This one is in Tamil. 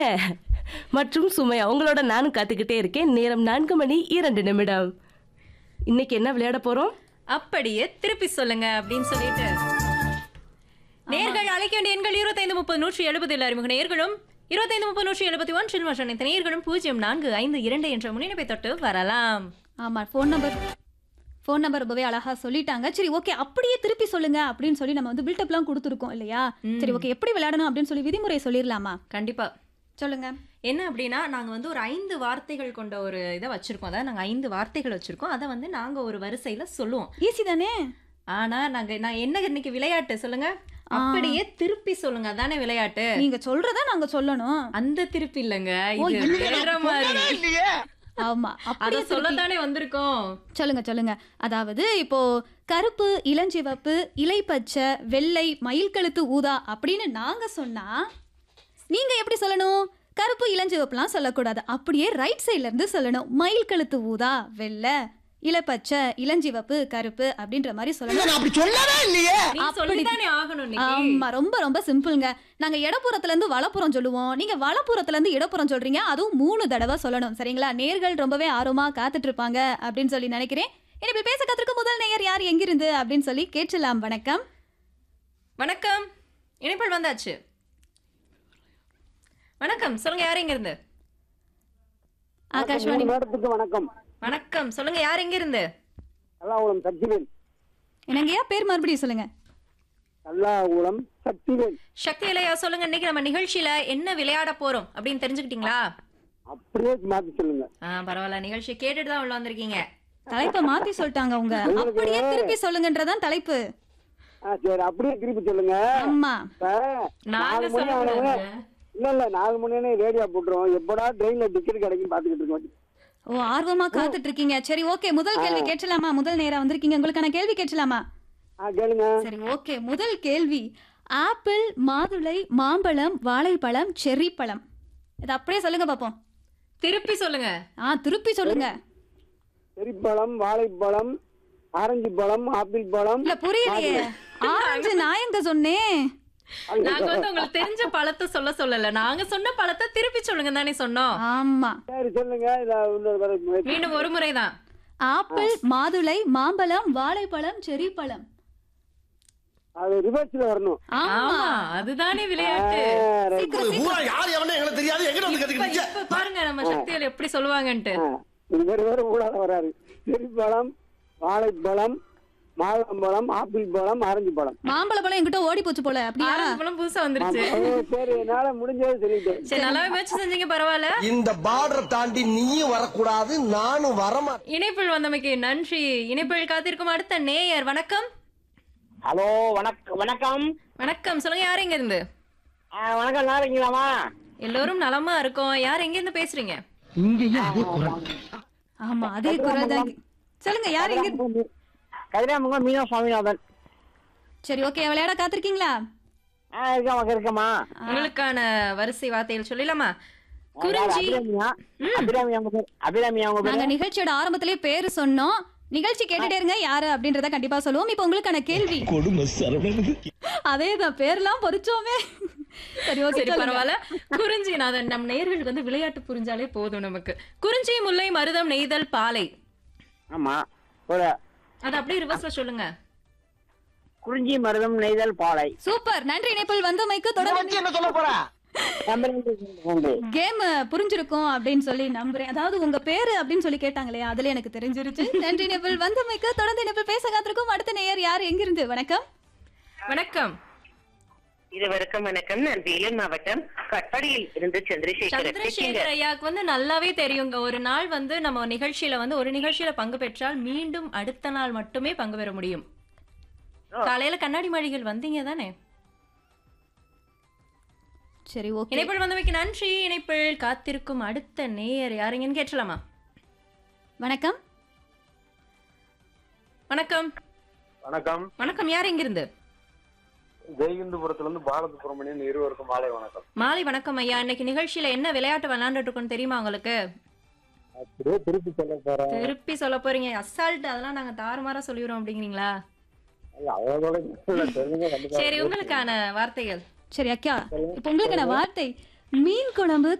மற்றும் சுமையா உங்களோட நானும் காத்துக்கிட்டே இருக்கேன் நேரம் நான்கு மணி இரண்டு நிமிடம் இன்னைக்கு என்ன விளையாட போறோம் அப்படியே திருப்பி சொல்லுங்க அப்படின்னு சொல்லிட்டு நேர்கள் அழைக்க வேண்டிய எண்கள் இருபத்தைந்து முப்பது நூற்றி எழுபதில் அறிமுக நேர்களும் இருபத்தைந்து முப்பது நூற்றி எழுபத்தி ஒன்றில் மற்ற அனைத்து நேர்களும் பூஜ்ஜியம் நான்கு ஐந்து இரண்டு என்ற முன்னிணைப்பை தொட்டு வரலாம் ஆமா ஃபோன் நம்பர் ஃபோன் நம்பர் ரொம்பவே அழகா சொல்லிட்டாங்க சரி ஓகே அப்படியே திருப்பி சொல்லுங்க அப்படின்னு சொல்லி நம்ம வந்து பில்டப்லாம் கொடுத்துருக்கோம் இல்லையா சரி ஓகே எப்படி விளையாடணும் அப்படின்னு சொல்லி விதிமுறை சொல்லிடலாமா கண்டிப்பா சொல்லுங்க என்ன அப்படின்னா நாங்க வந்து ஒரு ஐந்து வார்த்தைகள் கொண்ட ஒரு இதை வச்சிருக்கோம் அதாவது நாங்க ஐந்து வார்த்தைகள் வச்சிருக்கோம் அதை வந்து நாங்க ஒரு வரிசையில சொல்லுவோம் ஈஸி தானே ஆனா நாங்க நான் என்ன இன்னைக்கு விளையாட்டு சொல்லுங்க அப்படியே திருப்பி சொல்லுங்க அதானே விளையாட்டு நீங்க சொல்றத நாங்க சொல்லணும் அந்த திருப்பி இல்லைங்க இது வேற மாதிரி ஆமா அத அப்படியே திருப்பி- சொல்லத்தானே வந்திருக்கோம் சொல்லுங்க சொல்லுங்க அதாவது இப்போ கருப்பு இளஞ்சிவப்பு இலைப்பச்சை வெள்ளை மயில் கழுத்து ஊதா அப்படின்னு நாங்க சொன்னா நீங்க எப்படி சொல்லணும் கருப்பு இளஞ்சிவப்புலாம் சொல்லக்கூடாது அப்படியே ரைட் சைட்ல இருந்து சொல்லணும் மயில் கழுத்து ஊதா வெள்ளை இலைப்பச்சை இளஞ்சிவப்பு கருப்பு அப்படின்ற மாதிரி சொல்லணும் நான் அப்படி சொல்லவே இல்லையே நீ சொல்லித்தானே ஆகணும் இன்னைக்கு ஆமா ரொம்ப ரொம்ப சிம்பிள்ங்க நாங்க இடப்புறத்துல இருந்து வலப்புறம் சொல்லுவோம் நீங்க வலப்புறத்துல இருந்து இடப்புறம் சொல்றீங்க அதுவும் மூணு தடவை சொல்லணும் சரிங்களா நேர்கள் ரொம்பவே ஆர்வமா காத்துட்டு இருப்பாங்க அப்படின்னு சொல்லி நினைக்கிறேன் இனி பேச கத்திருக்க முதல் நேயர் யார் எங்கிருந்து அப்படின்னு சொல்லி கேட்கலாம் வணக்கம் வணக்கம் இணைப்பில் வந்தாச்சு வணக்கம் சொல்லுங்க யார் எங்க இருந்து ஆகாஷ்வாணி மேடத்துக்கு வணக்கம் வணக்கம் சொல்லுங்க யார் எங்க இருந்து கல்லாகுளம் சக்திவேல் என்னங்கய்யா பேர் மறுபடியும் சொல்லுங்க கல்லாகுளம் சக்திவேல் சக்தி இலையா சொல்லுங்க இன்னைக்கு நம்ம நிகழ்ச்சியில என்ன விளையாட போறோம் அப்படின்னு தெரிஞ்சுக்கிட்டீங்களா அப்படியே மாத்தி சொல்லுங்க ஆ பரவாயில்ல நிகழ்ச்சி கேட்டுட்டு தான் உள்ள வந்திருக்கீங்க தலைப்பை மாத்தி சொல்லிட்டாங்க அவங்க அப்படியே திருப்பி சொல்லுங்கன்றதான் தலைப்பு ஆ சரி அப்படியே திருப்பி சொல்லுங்க ஆமா இப்ப நாங்க நாலு மணி ஆனவங்க சொல்லுங்க இல்ல இல்ல நாலு மணி ரேடியோ போட்டுருவோம் எப்படா ட்ரெயின்ல டிக்கெட் கிடைக்கும் பாத்துக்கிட்டு இருக்கோம் ஓ ஆர்வமா காத்துட்டு இருக்கீங்க சரி ஓகே முதல் கேள்வி கேட்கலாமா முதல் நேரா வந்திருக்கீங்க உங்களுக்கான கேள்வி கேட்கலாமா ஆ கேளுங்க சரி ஓகே முதல் கேள்வி ஆப்பிள் மாதுளை மாம்பழம் வாழைப்பழம் செர்ரி பழம் இது அப்படியே சொல்லுங்க பாப்போம் திருப்பி சொல்லுங்க ஆ திருப்பி சொல்லுங்க செரிப்பழம் வாழைப்பழம் ஆரஞ்சு பழம் ஆப்பிள் பழம் இல்ல புரியலையே ஆரஞ்சு நான் எங்க சொன்னேன் நாங்க வந்து உங்களுக்கு தெரிஞ்ச பழத்தை சொல்ல சொல்லல நாங்க சொன்ன பழத்தை திருப்பி சொல்லுங்க தானே சொன்னோம் ஆமா சரி சொல்லுங்க இத இன்னொரு தடவை முயற்சி. மீண்டும் ஒரு முறைதான் ஆப்பிள் மாதுளை மாம்பழம் வாழைப்பழம் செர்ரி பழம் அது ரிவர்ஸ்ல வரணும் ஆமா ஆமா அதுதானே விளையாட்டு ஆ, right. சீக்கிரம் பூரா யார் எவனே எங்களுக்கு தெரியாது எங்க வந்து இப்ப கத்துக்கிட்டீங்க இப்ப பாருங்க நம்ம சக்திகள் எப்படி சொல்லுவாங்கன்ட்டு ஆ, இவர் வேற ஊடால வராரு செரிப்பழம் வாழைப்பழம் மாதுளம்பழம் ஆப்பிள் பழம் ஆரஞ்சு பழம் மாம்பழ பழம் என்கிட்ட ஓடி போச்சு போல அப்படியா ஆரஞ்சு பழம் புதுசா வந்துருச்சு ஓ, சரி என்னால முடிஞ்சது சொல்லிட்டேன் சரி நல்லாவே முயற்சி செஞ்சீங்க பரவாயில்ல இந்த பார்டர் தாண்டி நீயும் வரக்கூடாது நானும் வரமாட்டேன் இணைப்பில் வந்தமைக்கு நன்றி இணைப்பில் காத்திருக்கும் அடுத்த நேயர் வணக்கம் ஹலோ வணக்கம் வணக்கம் வணக்கம் சொல்லுங்க யார் எங்க இருந்து ஆ, வணக்கம் நல்லா இருக்கீங்களாமா எல்லோரும் நலமா இருக்கோம் யார் எங்க இருந்து பேசுறீங்க ஆமா அதே குரல் தான் சொல்லுங்க யார் எங்க கதிராமங்க மீனா சுவாமிநாதன் சரி ஓகே விளையாட காத்திருக்கீங்களா ஆ இருக்கமா இருக்கமா உங்களுக்கான வரிசை வார்த்தைகள் சொல்லலாமா குறிஞ்சி அபிராமியா அபிராமி அவங்க பேர் அபிராமி அவங்க பேர் நாங்க நிகழ்ச்சியோட ஆரம்பத்திலே பேரு சொன்னோம் நிகழ்ச்சி கேட்டுட்டே இருங்க யாரு அப்படின்றத கண்டிப்பா சொல்லுவோம் இப்போ உங்களுக்கான கேள்வி கொடுமை சரவணனுக்கு அதேதான் பேர்லாம் பொறிச்சோமே சரி ஓகே சரி பரவாயில்ல குறிஞ்சி நான் அதை நம் நேயர்களுக்கு வந்து விளையாட்டு புரிஞ்சாலே போதும் நமக்கு குறிஞ்சி முல்லை மருதம் நெய்தல் பாலை ஆமா ஒரு அது அப்படியே ரிவர்ஸ்ல சொல்லுங்க குறிஞ்சி மருதம் நெய்தல் பாலை சூப்பர் நன்றி இணைப்பில் வந்தமைக்கு தொடர்ந்து என்ன சொல்ல போற கேம் புரிஞ்சிருக்கும் அப்படின்னு சொல்லி நம்புறேன் அதாவது உங்க பேரு அப்படின்னு சொல்லி கேட்டாங்களே அதுல எனக்கு தெரிஞ்சிருச்சு நன்றி இணைப்பில் வந்தமைக்கு தொடர்ந்து இணைப்பில் பேச காத்திருக்கும் அடுத்த நேயர் யார் எங்கிருந்து வணக்கம் வணக்கம் இருவருக்கும் வணக்கம் நான் வேலூர் மாவட்டம் கட்பாடியில் இருந்து சந்திரசேகரன் சந்திரசேகர் ஐயாக்கு வந்து நல்லாவே தெரியுங்க ஒரு நாள் வந்து நம்ம நிகழ்ச்சியில வந்து ஒரு நிகழ்ச்சியில பங்கு பெற்றால் மீண்டும் அடுத்த நாள் மட்டுமே பங்கு பெற முடியும் காலையில கண்ணாடி மாளிகள் வந்தீங்க தானே சரி ஓகே இணைப்பில் வந்தமைக்கு நன்றி இணைப்பில் காத்திருக்கும் அடுத்த நேயர் யாருங்கன்னு கேட்டலாமா வணக்கம் வணக்கம் வணக்கம் வணக்கம் யார் எங்கிருந்து ஜெயகுந்தபுரத்துல இருந்து பாரத சுப்பிரமணியன் இருவருக்கும் மாலை வணக்கம் மாலை வணக்கம் ஐயா இன்னைக்கு நிகழ்ச்சியில என்ன விளையாட்டு விளையாண்டுட்டு இருக்கோம்னு தெரியுமா உங்களுக்கு அப்படியே திருப்பி சொல்ல போறேன் திருப்பி சொல்ல போறீங்க அசால்ட் அதெல்லாம் நாங்க தாறுமாறா சொல்லிடுறோம் அப்படிங்கிறீங்களா அவ்வளோ தெரிஞ்சுங்க சரி உங்களுக்கான வார்த்தைகள் சரி அக்கா இப்போ உங்களுக்கான வார்த்தை மீன் குழம்பு